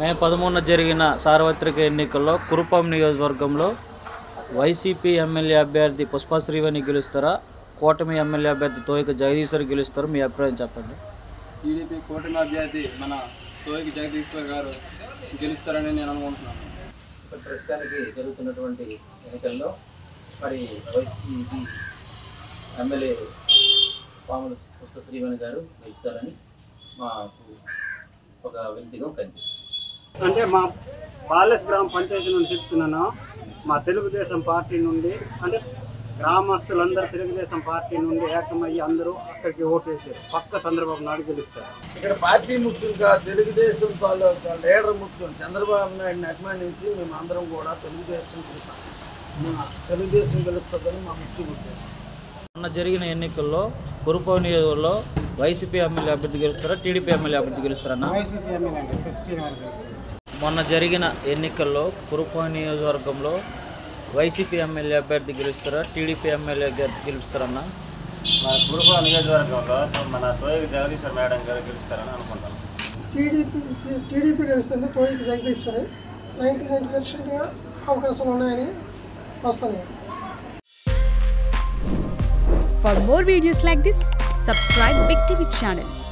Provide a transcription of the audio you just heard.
మే పదమూడున జరిగిన సార్వత్రిక ఎన్నికల్లో కురుపాం నియోజకవర్గంలో వైసీపీ ఎమ్మెల్యే అభ్యర్థి పుష్ప శ్రీవాణి గెలుస్తారా కూటమి ఎమ్మెల్యే అభ్యర్థి తోయిక జగదీశ్వర్ గెలుస్తారా మీ అభిప్రాయం చెప్పండి టీడీపీ కూటమి అభ్యర్థి మన తోయికి జగదీశ్వర్ గారు గెలుస్తారని నేను అనుకుంటున్నాను ఇప్పుడు ప్రస్తుతానికి జరుగుతున్నటువంటి ఎన్నికల్లో మరి వైసీపీ ఎమ్మెల్యే పాముల పుష్ప శ్రీవాణి గారు గెలుస్తారని మాకు ఒక వ్యక్తిగా కనిపిస్తుంది అంటే మా పాలెస్ గ్రామ పంచాయతీ నుండి చెప్తున్నాను మా తెలుగుదేశం పార్టీ నుండి అంటే గ్రామస్తులందరూ తెలుగుదేశం పార్టీ నుండి ఏకమయ్యి అందరూ అక్కడికి ఓటేసారు పక్క చంద్రబాబు నాయుడు గెలుస్తారు ఇక్కడ పార్టీ ముఖ్యంగా తెలుగుదేశం తాలూకా లీడర్ ముఖ్యం చంద్రబాబు నాయుడిని అభిమానించి మేము అందరం కూడా తెలుగుదేశం గెలుస్తాం మా తెలుగుదేశం గెలుస్తుందని మా ముఖ్య ఉద్దేశం మొన్న జరిగిన ఎన్నికల్లో కురుపాం నియోజకవర్గంలో వైసీపీ ఎమ్మెల్యే అభ్యర్థి గెలుస్తారా టీడీపీ ఎమ్మెల్యే అభ్యర్థి గెలుస్తారన్నా వైసీపీ ఎమ్మెల్యే అండి క్రిస్టియన్ గారు గెలుస్తారు మొన్న జరిగిన ఎన్నికల్లో కురుపాం నియోజకవర్గంలో వైసీపీ ఎమ్మెల్యే అభ్యర్థి గెలుస్తారా టీడీపీ ఎమ్మెల్యే అభ్యర్థి గెలుస్తారన్నా మా కురుపా నియోజకవర్గంలో మన తోయకి జగదీశ్వర్ మేడం గారు గెలుస్తారని అనుకుంటాను టీడీపీ టీడీపీ గెలుస్తుంది తోయికి జగదీశ్వరి నైంటీ నైన్ పర్సెంట్ అవకాశాలు ఉన్నాయని వస్తున్నాయి For more videos like this, subscribe Big TV channel